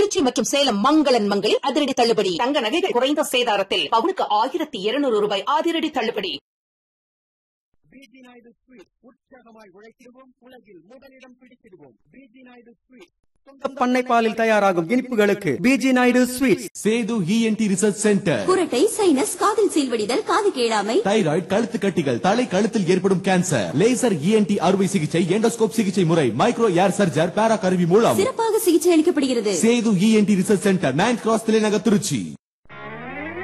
திருச்சி மற்றும் சேலம் மங்களன் மங்களில் அதிரடி தள்ளுபடி தங்க நகைகள் குறைந்த சேதாரத்தில் பவுனுக்கு ஆயிரத்தி இருநூறு ரூபாய் அதிரடி தள்ளுபடி பிஜி நாயுடு ஸ்வீட் உற்சாகமாய் உழைத்திடுவோம் உலகில் முதலிடம் பிடித்திடுவோம் பிஜி நாயுடு ஸ்வீட் பண்ணை பாலில் தயாராகும் இனிப்புகளுக்கு PG Naidu sweets Sethu ENT research centre குரட்டை சைனஸ் காதில் சீல்வடிதல் காது கேளாமை தைராய்டு கழுத்து கட்டிகள் தலை கழுத்தில் ஏற்படும் கேன்சர் லேசர் இஎன்டி அறுவை சிகிச்சை எண்டோஸ்கோப் சிகிச்சை முறை மைக்ரோ ஏர் சர்ஜர் பேரா கருவி மூலம் சிறப்பாக சிகிச்சை அளிக்கப்படுகிறது Sethu ENT research centre nine cross தலைநகர் திருச்சி